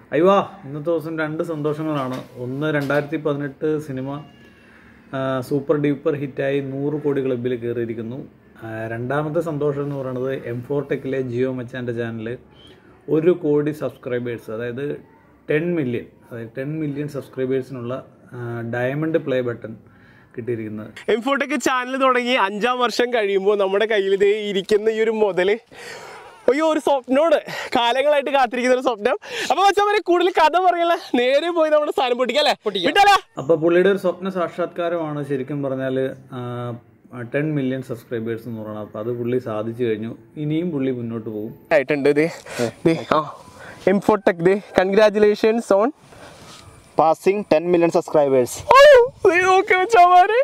അയ്യോ ഇന്നത്തെ ദിവസം രണ്ട് സന്തോഷങ്ങളാണ് ഒന്ന് രണ്ടായിരത്തി പതിനെട്ട് സിനിമ ആ, സൂപ്പർ ഡ്യൂപ്പർ ഹിറ്റായി നൂറ് കോടി ക്ലബിൽ കയറിയിരിക്കുന്നു ആ, രണ്ടാമത്തെ സന്തോഷം എന്ന് പറയുന്നത് എം ഫോർ ടെക്കിലെ ജിയോ മച്ചാൻ്റെ ചാനൽ ഒരു കോടി സബ്സ്ക്രൈബേഴ്സ് അതായത് ടെൻ മില്യൺ അതായത് ടെൻ മില്യൺ സബ്സ്ക്രൈബേഴ്സിനുള്ള ഡയമണ്ട് പ്ലേ ബട്ടൺ കിട്ടിയിരിക്കുന്നത് എംഫോട്ടൊക്കെ ചാനൽ തുടങ്ങി അഞ്ചാം വർഷം കഴിയുമ്പോൾ നമ്മുടെ കയ്യിൽ ഇതേ ഇരിക്കുന്ന ഈ ഒരു മുതല് അയ്യോ ഒരു സ്വപ്നോട് കാലങ്ങളായിട്ട് കാത്തിരിക്കുന്ന ഒരു സ്വപ്നം അപ്പൊ വെച്ചാൽ കൂടുതൽ കഥ പറയല നേരെ പോയി നമ്മുടെ സാധനം പൊട്ടിക്കല്ലേ വിട്ടാലോ അപ്പോൾ പുള്ളിയുടെ ഒരു സ്വപ്ന സാക്ഷാത്കാരമാണ് ശരിക്കും പറഞ്ഞാൽ ടെൻ മില്യൺ സബ്സ്ക്രൈബേഴ്സ് എന്ന് പറയുന്നത് അപ്പോൾ അത് പുള്ളി സാധിച്ചു കഴിഞ്ഞു ഇനിയും പുള്ളി മുന്നോട്ട് പോകും ആയിട്ടുണ്ട് ദേ ദേ ആ എംഫോടെക് ദേ congratulations on passing ten million subscribers okay വെച്ചാമാര്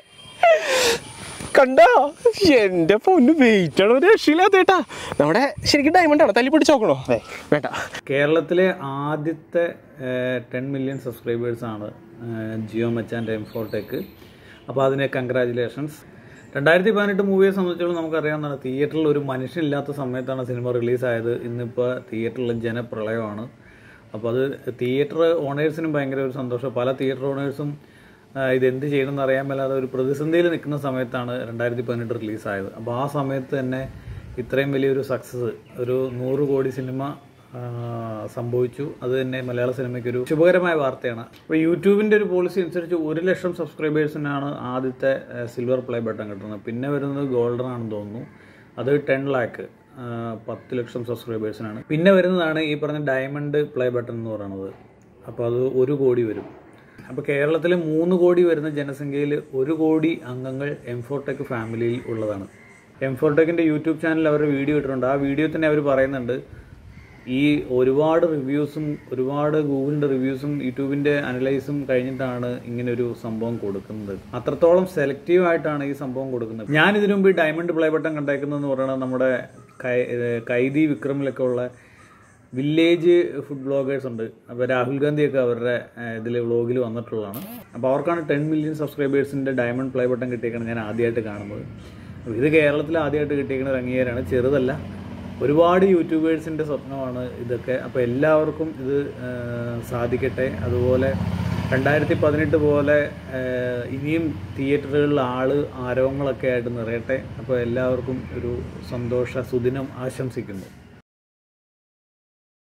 കണ്ടോ എന്റെ പൊന്ന് വെയിറ്റ് ആണ് ഒരു രക്ഷയില്ലാത്ത കേട്ടാ നമ്മുടെ ശരിക്കും ഡയമണ്ട് ആണോ തല്ലി പിടിച്ച് നോക്കണോ വേണ്ട കേരളത്തിലെ ആദ്യത്തെ ടെൻ മില്യൺ സബ്സ്ക്രൈബേഴ്സാണ് ജിയോ മച്ചാൻ്റെ എം ഫോർടെക്ക് അപ്പോൾ അതിന് കൺഗ്രാറ്റുലേഷൻസ് രണ്ടായിരത്തി പതിനെട്ട് മൂവിയെ സംബന്ധിച്ചോളം നമുക്കറിയാവുന്നതാണ് തിയേറ്ററിൽ ഒരു മനുഷ്യനില്ലാത്ത സമയത്താണ് സിനിമ റിലീസായത് ഇന്നിപ്പോൾ തിയേറ്ററിൽ ജനപ്രളയമാണ് അപ്പോൾ അത് തിയേറ്റർ ഓണേഴ്സിനും ഭയങ്കര ഒരു സന്തോഷം പല തിയേറ്റർ ഓണേഴ്സും ഇതെന്ത് ചെയ്യണമെന്ന് അറിയാൻ മേലാതെ ഒരു പ്രതിസന്ധിയിൽ നിൽക്കുന്ന സമയത്താണ് രണ്ടായിരത്തി പതിനെട്ട് റിലീസായത് അപ്പോൾ ആ സമയത്ത് തന്നെ ഇത്രയും വലിയൊരു സക്സസ് ഒരു നൂറ് കോടി സിനിമ ആ, സംഭവിച്ചു അത് തന്നെ മലയാള സിനിമയ്ക്ക് ഒരു ശുഭകരമായ വാർത്തയാണ് അപ്പോൾ യൂട്യൂബിൻ്റെ ഒരു പോളിസി അനുസരിച്ച് ഒരു ലക്ഷം സബ്സ്ക്രൈബേഴ്സിനാണ് ആദ്യത്തെ സിൽവർ പ്ലേ ബട്ടൺ കിട്ടുന്നത് പിന്നെ വരുന്നത് ഗോൾഡൻ ആണെന്ന് തോന്നുന്നു അത് ടെൻ ലാക്ക് പത്ത് ലക്ഷം സബ്സ്ക്രൈബേഴ്സിനാണ് പിന്നെ വരുന്നതാണ് ഈ പറഞ്ഞ ഡയമണ്ട് പ്ലേ ബട്ടൺ എന്ന് പറയുന്നത് അപ്പോൾ അത് ഒരു കോടി വരും അപ്പോൾ കേരളത്തിൽ മൂന്ന് കോടി വരുന്ന ജനസംഖ്യയിൽ ഒരു കോടി അംഗങ്ങൾ എംഫോടെക് ഫാമിലിയിൽ ഉള്ളതാണ് എംഫോടെക്കിൻ്റെ യൂട്യൂബ് ചാനലിൽ അവർ വീഡിയോ ഇട്ടിട്ടുണ്ട് ആ വീഡിയോ തന്നെ അവർ പറയുന്നുണ്ട് ഈ ഒരുപാട് റിവ്യൂസും ഒരുപാട് ഗൂഗിളിൻ്റെ റിവ്യൂസും യൂട്യൂബിൻ്റെ അനലൈസും കഴിഞ്ഞിട്ടാണ് ഇങ്ങനെ ഒരു സംഭവം കൊടുക്കുന്നത് അത്രത്തോളം സെലക്റ്റീവ് ആയിട്ടാണ് ഈ സംഭവം കൊടുക്കുന്നത് ഞാൻ ഇതിനു മുമ്പ് ഈ ഡയമണ്ട് പ്ലേ ബട്ടൺ കണ്ടേക്കുന്നതെന്ന് പറയുന്നത് നമ്മുടെ കൈ- ഏഹ് കൈദി വിക്രമിലൊക്കെ ഉള്ള വില്ലേജ് ഫുഡ് ബ്ലോഗേഴ്സ് ഉണ്ട് അപ്പോൾ രാഹുൽ ഗാന്ധിയൊക്കെ അവരുടെ ഇതിൽ വ്ളോഗിൽ വന്നിട്ടുള്ളതാണ് അപ്പോൾ അവർക്കാണ് ടെൻ മില്യൺ സബ്സ്ക്രൈബേഴ്സിൻ്റെ ഡയമണ്ട് പ്ലേ ബട്ടൺ കിട്ടിയേക്കുന്നത് ഞാൻ ആദ്യമായിട്ട് കാണുന്നത് അപ്പോൾ ഇത് കേരളത്തിൽ ആദ്യമായിട്ട് കിട്ടിയേക്കുന്ന ഒരു അംഗീകാരമാണ് ചെറുതല്ല ഒരുപാട് യൂട്യൂബേഴ്സിൻ്റെ സ്വപ്നമാണ് ഇതൊക്കെ അപ്പോൾ എല്ലാവർക്കും ഇത് ആ, സാധിക്കട്ടെ അതുപോലെ രണ്ടായിരത്തി പതിനെട്ട് പോലെ ആ, ഇനിയും തിയേറ്ററുകളിൽ ആള് ആരവങ്ങളൊക്കെ ആയിട്ട് നിറയട്ടെ അപ്പോൾ എല്ലാവർക്കും ഒരു സന്തോഷ സുദിനം ആശംസിക്കുന്നു